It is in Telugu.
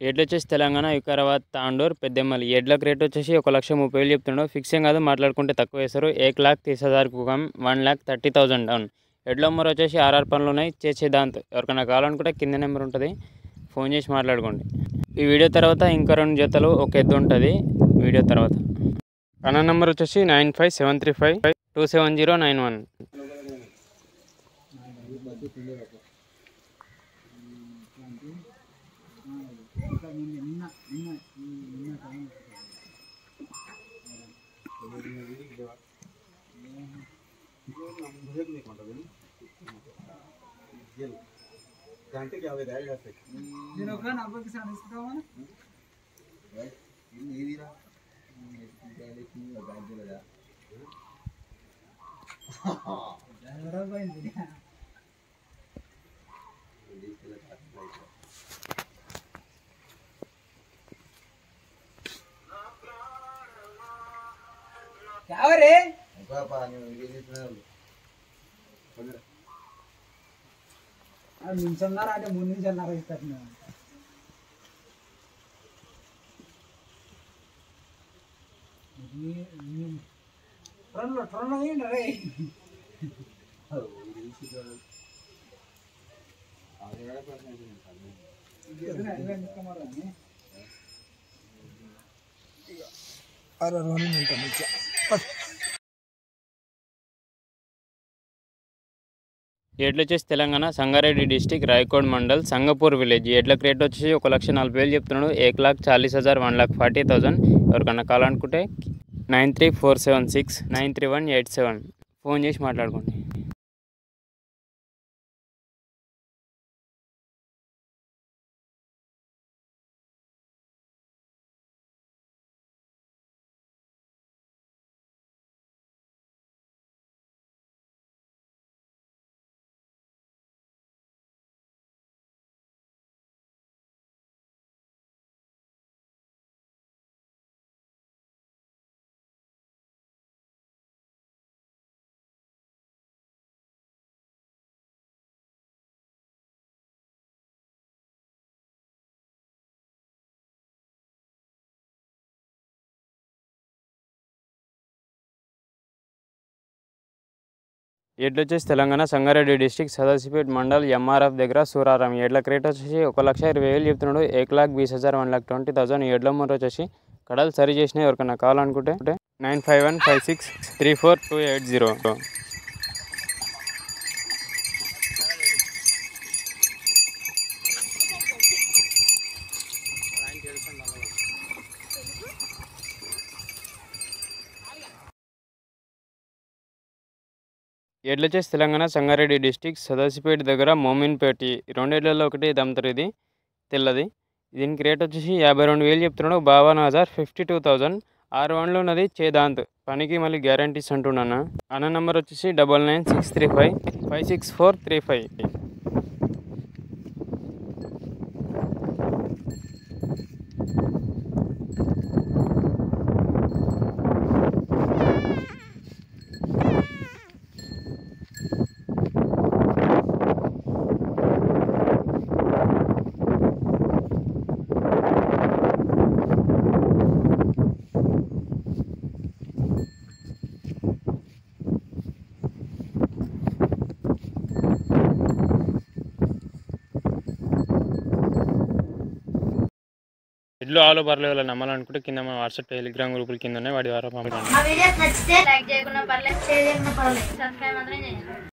ఎడ్లు వచ్చేసి తెలంగాణ వికారాబాద్ తాండూర్ పెద్దెమ్మలి ఎడ్లకు రేట్ వచ్చేసి ఒక లక్ష ముప్పై వేలు చెప్తుండో ఫిక్సింగ్ కాదు మాట్లాడుకుంటే తక్కువ వేస్తారు ఏక్ లాక్ తీస్ హజార్ కుకం వన్ లాక్ థర్టీ థౌజండ్ డౌన్ ఎడ్ల నెంబర్ వచ్చేసి ఆర్ఆర్ పనులు ఉన్నాయి చేసే దాంతో ఎవరికైనా కావాలనుకుంటే కింద నెంబర్ ఉంటుంది ఫోన్ చేసి మాట్లాడుకోండి ఈ వీడియో తర్వాత ఇంకా రెండు జతలు ఒక ఎద్దు ఉంటుంది వీడియో తర్వాత అన్న నెంబర్ వచ్చేసి nine five seven three five two seven zero nine one ಯಾವರೇ నిమిషంన్నర అంటే మూడు నిమిషాలన్నర ఇస్తారు నేను ట్రైన్లో ట్రైన్లో ఏంటి రే అరే రెండు ఉంటాను ఎడ్లు వచ్చేసి తెలంగాణ సంగారెడ్డి డిస్టిక్ రాయకోడ్ మండల్ సంగపూర్ విలేజ్ ఎడ్లకు రేట్ వచ్చేసి ఒక లక్ష నలభై వేలు చెప్తున్నాడు ఏక్ లాక్ చాలీస్ హజార్ వన్ లాక్ ఫార్టీ థౌసండ్ ఎవరికన్నా కావాలనుకుంటే nine three four seven six nine three one eight seven phone చేసి మాట్లాడుకోండి ఎడ్లు వచ్చేసి తెలంగాణ సంగారెడ్డి డిస్టిక్ సదాశివపేట్ మండల్ ఎంఆర్ఎఫ్ దగ్గర సూరారం ఎడ్ల రేట్ వచ్చేసి ఒక లక్ష ఇరవై వేలు చెప్తున్నాడు ఏక్ లాక్ బీస్ హజార్ వన్ లాక్ ట్వంటీ థౌసండ్ ఎడ్ల మూర వచ్చేసి కడలు సరి చేసిన ఎవరికైనా కావాలనుకుంటే nine five one five six three four two eight zero ఎడ్లు వచ్చేసి తెలంగాణ సంగారెడ్డి డిస్టిక్ సదాశివపేట దగ్గర మోమిన్పేట ఈ రెండేళ్లలో ఒకటి దమ్ముతారు ఇది తెల్లది దీనికి రేట్ వచ్చేసి యాభై రెండు వేలు చెప్తున్నాడు బావన్ హజార్ ఫిఫ్టీ టూ థౌజండ్ ఆరు వన్లో ఉన్నది చేదాంత్ పనికి మళ్ళీ గ్యారంటీస్ అంటున్నాను అన్న నెంబర్ వచ్చేసి double nine six three five five six four three five ఎడ్లు ఆలో పర్లేదు నమ్మాలనుకుంటే కింద మన వాట్సాప్ టెలిగ్రామ్ గ్రూపుల కింద ఉన్నాయి వాటి ద్వారా పంపండి మా వీడియోస్ నచ్చితే లైక్ చేయకుండా పర్లేదు షేర్ చేయకుండా పర్లేదు సబ్స్క్రైబ్ మాత్రం చేయండి